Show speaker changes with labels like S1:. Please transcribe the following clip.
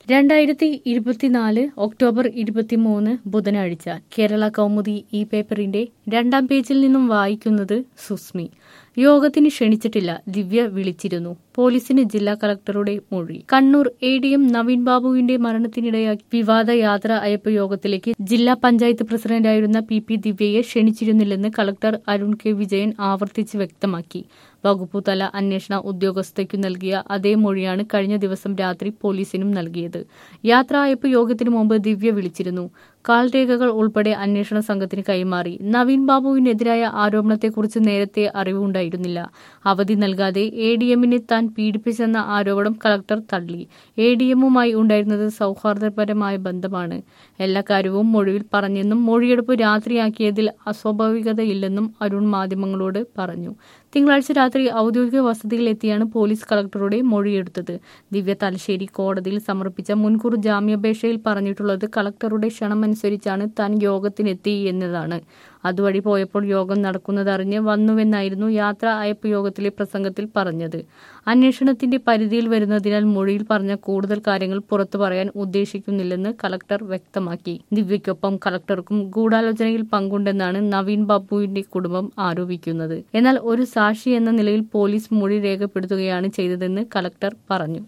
S1: രണ്ടായിരത്തി ഇരുപത്തിനാല് ഒക്ടോബർ ഇരുപത്തിമൂന്ന് ബുധനാഴ്ച കേരള കൗമുദി ഈ പേപ്പറിന്റെ രണ്ടാം പേജിൽ നിന്നും വായിക്കുന്നത് സുസ്മി യോഗത്തിന് ക്ഷണിച്ചിട്ടില്ല ദിവ്യ വിളിച്ചിരുന്നു പോലീസിന് ജില്ലാ കളക്ടറുടെ മൊഴി Kannur A D M Naveen ബാബുവിന്റെ മരണത്തിനിടയാക്കി വിവാദ യാത്ര അയപ്പ് യോഗത്തിലേക്ക് ജില്ലാ പഞ്ചായത്ത് പ്രസിഡന്റായിരുന്ന പി പി ദിവ്യയെ ക്ഷണിച്ചിരുന്നില്ലെന്ന് കളക്ടർ അരുൺ കെ വിജയൻ ആവർത്തിച്ച് വ്യക്തമാക്കി വകുപ്പുതല അന്വേഷണ ഉദ്യോഗസ്ഥയ്ക്കു നൽകിയ അതേ മൊഴിയാണ് കഴിഞ്ഞ ദിവസം രാത്രി പോലീസിനും നൽകിയത് യാത്രാ അയപ്പ് യോഗത്തിനു മുമ്പ് ദിവ്യ വിളിച്ചിരുന്നു കാൽ രേഖകൾ ഉൾപ്പെടെ അന്വേഷണ സംഘത്തിന് കൈമാറി നവീൻ ബാബുവിനെതിരായ ആരോപണത്തെക്കുറിച്ച് നേരത്തെ അറിവുണ്ടായിരുന്നില്ല അവധി നൽകാതെ എ ഡി എമ്മിനെ താൻ പീഡിപ്പിച്ചെന്ന ആരോപണം കളക്ടർ തള്ളി എ ഡി എമ്മുമായി ഉണ്ടായിരുന്നത് സൗഹാർദ്ദപരമായ ബന്ധമാണ് എല്ലാ കാര്യവും മൊഴിയിൽ പറഞ്ഞെന്നും മൊഴിയെടുപ്പ് രാത്രിയാക്കിയതിൽ അസ്വാഭാവികതയില്ലെന്നും അരുൺ മാധ്യമങ്ങളോട് പറഞ്ഞു തിങ്കളാഴ്ച രാത്രി ഔദ്യോഗിക വസതിയിലെത്തിയാണ് പോലീസ് കളക്ടറുടെ മൊഴിയെടുത്തത് ദിവ്യ തലശ്ശേരി കോടതിയിൽ സമർപ്പിച്ച മുൻകൂർ ജാമ്യാപേക്ഷയിൽ പറഞ്ഞിട്ടുള്ളത് കളക്ടറുടെ ക്ഷണമനുസരിച്ചാണ് താൻ യോഗത്തിനെത്തി എന്നതാണ് അതുവഴി പോയപ്പോൾ യോഗം നടക്കുന്നതറിഞ്ഞ് വന്നുവെന്നായിരുന്നു യാത്രാ അയപ്പ് യോഗത്തിലെ പ്രസംഗത്തിൽ പറഞ്ഞത് അന്വേഷണത്തിന്റെ പരിധിയിൽ വരുന്നതിനാൽ മൊഴിയിൽ പറഞ്ഞ കൂടുതൽ കാര്യങ്ങൾ പുറത്തു പറയാൻ ഉദ്ദേശിക്കുന്നില്ലെന്ന് കളക്ടർ വ്യക്തമാക്കി ദിവ്യയ്ക്കൊപ്പം കളക്ടർക്കും ഗൂഢാലോചനയിൽ പങ്കുണ്ടെന്നാണ് നവീൻ ബാബുവിന്റെ കുടുംബം ആരോപിക്കുന്നത് എന്നാൽ ഒരു സാക്ഷി എന്ന നിലയിൽ പോലീസ് മൊഴി രേഖപ്പെടുത്തുകയാണ് ചെയ്തതെന്ന് കളക്ടർ പറഞ്ഞു